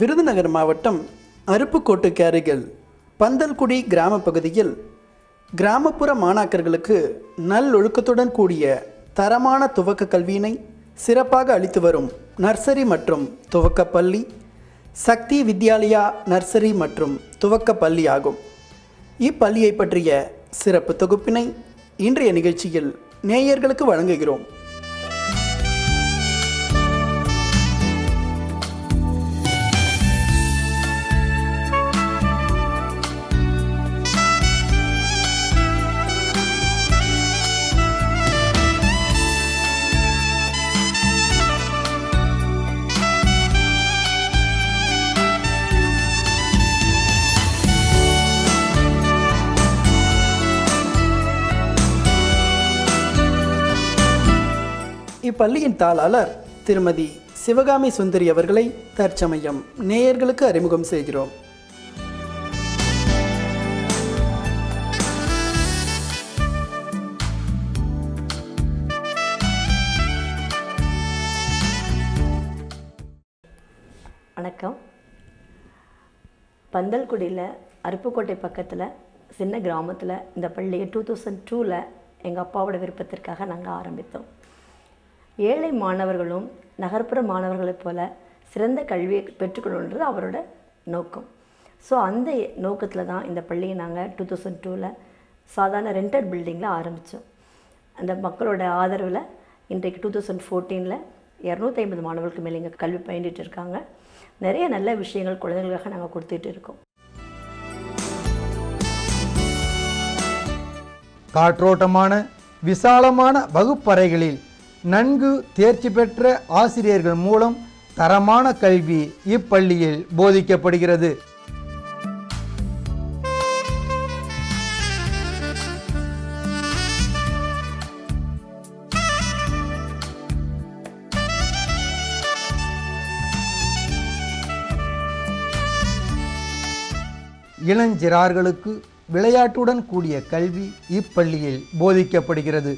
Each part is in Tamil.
விருதுநகர் மாவட்டம் அருப்புக்கோட்டுக்கு அருகில் பந்தல்குடி கிராம பகுதியில் கிராமப்புற மாணாக்கர்களுக்கு நல்லொழுக்கத்துடன் கூடிய தரமான துவக்க கல்வியினை சிறப்பாக அளித்து வரும் நர்சரி மற்றும் துவக்கப் பள்ளி சக்தி வித்யாலயா நர்சரி மற்றும் துவக்கப் பள்ளி ஆகும் இப்பள்ளியை பற்றிய சிறப்பு தொகுப்பினை இன்றைய நிகழ்ச்சியில் நேயர்களுக்கு வழங்குகிறோம் இப்பள்ளியின் தாளாளர் திருமதி சிவகாமி சுந்தரி அவர்களை தற்சமயம் நேயர்களுக்கு அறிமுகம் செய்கிறோம் வணக்கம் பந்தல்குடியில் அருப்புக்கோட்டை பக்கத்தில் சின்ன கிராமத்தில் இந்த பள்ளியை டூ தௌசண்ட் டூவில் எங்கள் அப்பாவோட விருப்பத்திற்காக நாங்கள் ஆரம்பித்தோம் ஏழை மாணவர்களும் நகர்ப்புற மாணவர்களைப் போல சிறந்த கல்வியை பெற்றுக்கணுன்றது அவரோட நோக்கம் ஸோ அந்த நோக்கத்தில் தான் இந்த பள்ளியை நாங்கள் டூ தௌசண்ட் டூவில் சாதாரண ரெண்டட் பில்டிங்கில் ஆரம்பித்தோம் அந்த மக்களோட ஆதரவில் இன்றைக்கு டூ தௌசண்ட் ஃபோர்டீனில் இரநூத்தி ஐம்பது மாணவர்களுக்கு மேலே இங்கே கல்வி பயின்றிட்டு இருக்காங்க நிறைய நல்ல விஷயங்கள் குழந்தைகளுக்காக நாங்கள் கொடுத்துட்டு இருக்கோம் காற்றோட்டமான விசாலமான வகுப்பறைகளில் நன்கு தேர்ச்சி பெற்ற ஆசிரியர்கள் மூலம் தரமான கல்வி இப்பள்ளியில் போதிக்கப்படுகிறது இளஞ்சிறார்களுக்கு விளையாட்டுடன் கூடிய கல்வி இப்பள்ளியில் போதிக்கப்படுகிறது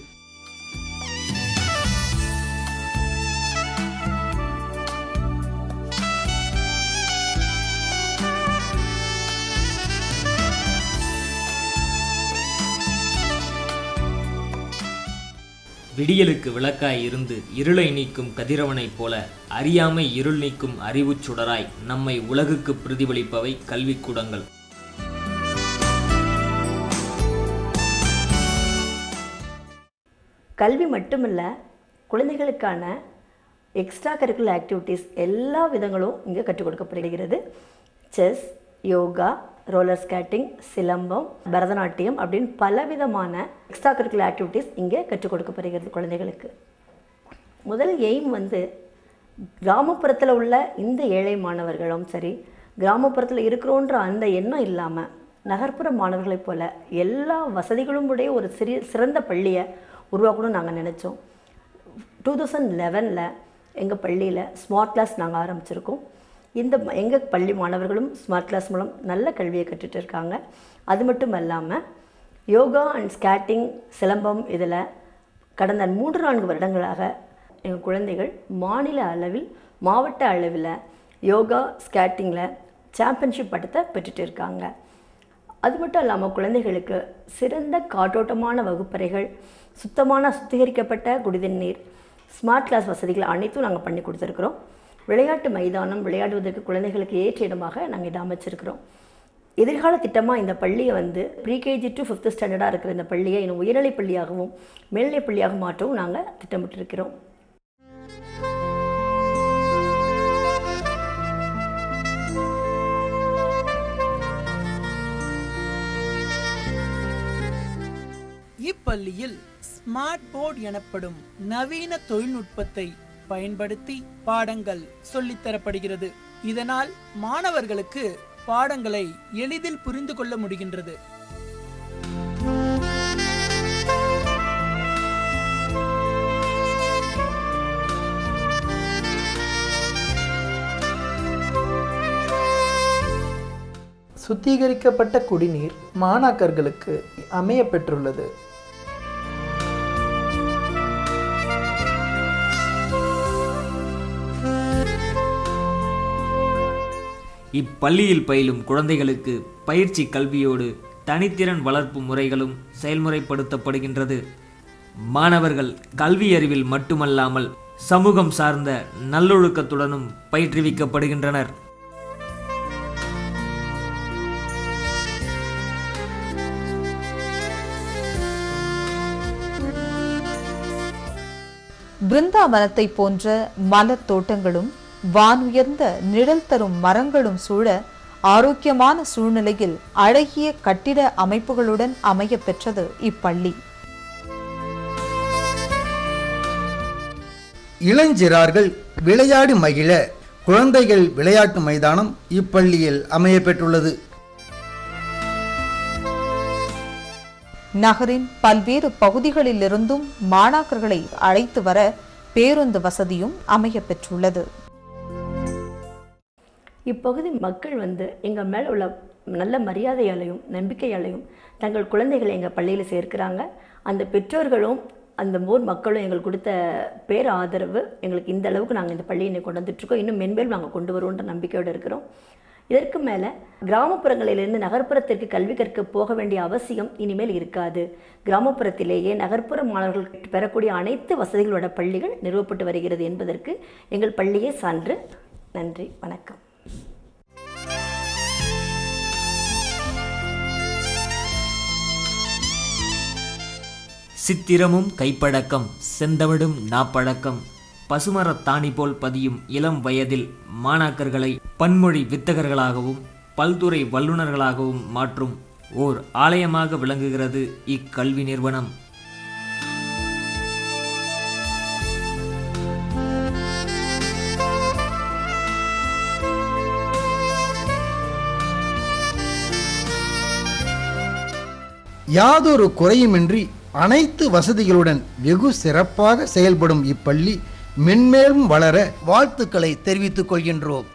விடியலுக்கு விளக்காய் இருந்து இருளை நீக்கும் கதிரவனைப் போல அறியாமை இருள் நீக்கும் அறிவுச் சுடராய் நம்மை உலகுக்கு பிரதிபலிப்பவை கல்விக்கூடங்கள் கல்வி மட்டுமில்ல குழந்தைகளுக்கான எக்ஸ்ட்ரா கரிக்குலர் ஆக்டிவிட்டீஸ் எல்லா விதங்களும் இங்கே கற்றுக் கொடுக்கப்படுகிறது chess yoga roller skating silambam Bharatanatyam அப்படின்னு பலவிதமான எக்ஸ்ட்ரா கரிக்குலர் ஆக்டிவிட்டீஸ் இங்கே கற்றுக் கொடுக்கப்படுகிறது குழந்தைகளுக்கு முதல் எய்ம் வந்து கிராமப்புறத்தில் உள்ள இந்த ஏழை மாணவர்களும் சரி கிராமப்புறத்தில் இருக்கிறோன்ற அந்த எண்ணம் இல்லாமல் நகர்ப்புற மாணவர்களைப் போல எல்லா வசதிகளும் உடைய ஒரு சிறிய சிறந்த பள்ளியை உருவாக்கணும்னு நாங்கள் நினச்சோம் டூ தௌசண்ட் லெவனில் எங்கள் பள்ளியில் ஸ்மார்ட் கிளாஸ் நாங்கள் ஆரம்பிச்சிருக்கோம் இந்த எங்கள் பள்ளி மாணவர்களும் ஸ்மார்ட் கிளாஸ் மூலம் நல்ல கல்வியை கற்றுட்டு இருக்காங்க அது மட்டும் இல்லாமல் யோகா அண்ட் ஸ்கேட்டிங் சிலம்பம் இதில் கடந்த மூன்று நான்கு வருடங்களாக எங்கள் குழந்தைகள் மாநில அளவில் மாவட்ட அளவில் யோகா ஸ்கேட்டிங்கில் சாம்பியன்ஷிப் பட்டத்தை பெற்றுட்டு இருக்காங்க அது மட்டும் இல்லாமல் குழந்தைகளுக்கு சிறந்த காற்றோட்டமான வகுப்பறைகள் சுத்தமான சுத்திகரிக்கப்பட்ட குடிதண்ணீர் நீர் ஸ்மார்ட் கிளாஸ் வசதிகள் அனைத்தும் நாங்கள் பண்ணி கொடுத்துருக்குறோம் விளையாட்டு மைதானம் விளையாடுவதற்கு குழந்தைகளுக்கு ஏற்ற இடமாக நாங்கள் இதை அமைச்சிருக்கிறோம் எதிர்கால திட்டமாக இந்த பள்ளியை வந்து ப்ரீகேஜி டு ஃபிஃப்த் ஸ்டாண்டர்டாக இருக்கிற இந்த பள்ளியை இன்னும் உயர்நிலைப் பள்ளியாகவும் மேல்நிலைப் பள்ளியாகவும் மாற்றவும் நாங்கள் திட்டமிட்டிருக்கிறோம் இப்பள்ளியில் ஸ்மார்ட் போர்டு எனப்படும் நவீன தொழில்நுட்பத்தை பயன்படுத்தி பாடங்கள் சொல்லித்தரப்படுகிறது இதனால் மாணவர்களுக்கு பாடங்களை எளிதில் புரிந்து கொள்ள முடிகின்றது சுத்திகரிக்கப்பட்ட குடிநீர் மாணாக்கர்களுக்கு அமைய பெற்றுள்ளது இப்பள்ளியில் பயிலும் குழந்தைகளுக்கு பயிற்சி கல்வியோடு தனித்திறன் வளர்ப்பு முறைகளும் செயல்முறைப்படுத்தப்படுகின்றது மாணவர்கள் கல்வி அறிவில் மட்டுமல்லாமல் சமூகம் சார்ந்த நல்லொழுக்கத்துடனும் பயிற்றுவிக்கப்படுகின்றனர் பிருந்தாவனத்தை போன்ற மலர் தோட்டங்களும் வானுயர்ந்த நிழல் தரும் மரங்களும் சூழ ஆரோக்கியமான சூழ்நிலையில் அழகிய கட்டிட அமைப்புகளுடன் அமைய பெற்றது இப்பள்ளி இளஞ்சிறார்கள் விளையாடி மகிழ குழந்தைகள் விளையாட்டு மைதானம் இப்பள்ளியில் அமைய பெற்றுள்ளது நகரின் பல்வேறு பகுதிகளிலிருந்தும் மாணாக்கர்களை அழைத்து வர பேருந்து வசதியும் அமைய பெற்றுள்ளது இப்பகுதி மக்கள் வந்து எங்கள் மேலே உள்ள நல்ல மரியாதையாலையும் நம்பிக்கையாலையும் தங்கள் குழந்தைகளை எங்கள் பள்ளியில் சேர்க்கிறாங்க அந்த பெற்றோர்களும் அந்த ஊர் மக்களும் எங்களுக்கு கொடுத்த பேர் ஆதரவு எங்களுக்கு இந்த அளவுக்கு நாங்கள் இந்த பள்ளியை கொண்டு வந்துட்டுருக்கோம் இன்னும் மென்மேல் நாங்கள் கொண்டு வருவோன்ற நம்பிக்கையோடு இருக்கிறோம் இதற்கு மேலே கிராமப்புறங்களிலிருந்து நகர்ப்புறத்திற்கு கல்வி கற்க போக வேண்டிய அவசியம் இனிமேல் இருக்காது கிராமப்புறத்திலேயே நகர்ப்புற மாணவர்கள் பெறக்கூடிய அனைத்து வசதிகளோட பள்ளிகள் நிறுவப்பட்டு வருகிறது என்பதற்கு எங்கள் பள்ளியே சான்று நன்றி வணக்கம் சித்திரமும் கைப்பழக்கம் செந்தமிழும் நாப்பழக்கம் பசுமரத் தாணி போல் பதியும் இளம் வயதில் மாணாக்கர்களை பன்மொழி வித்தகர்களாகவும் பல்துறை வல்லுநர்களாகவும் மாற்றும் ஓர் ஆலயமாக விளங்குகிறது இக்கல்வி நிறுவனம் யாதொரு குறையுமின்றி அனைத்து வசதிகளுடன் வெகு சிறப்பாக செயல்படும் இப்பள்ளி மென்மேலும் வளர வாழ்த்துக்களை தெரிவித்துக் கொள்கின்றோம்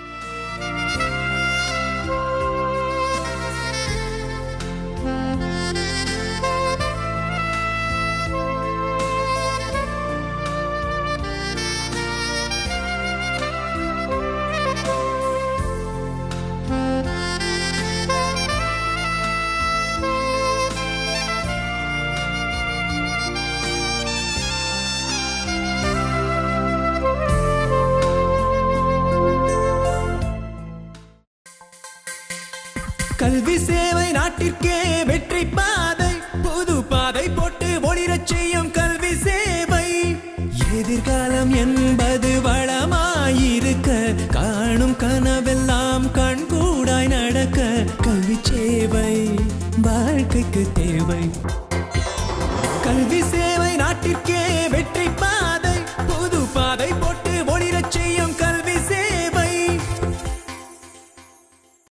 கல்வி சேவை நாட்டிற்கே வெற்றி பாதை புது பாதை போட்டு ஒளிரச் செய்யும் கல்வி சேவை எதிர்காலம் என்பது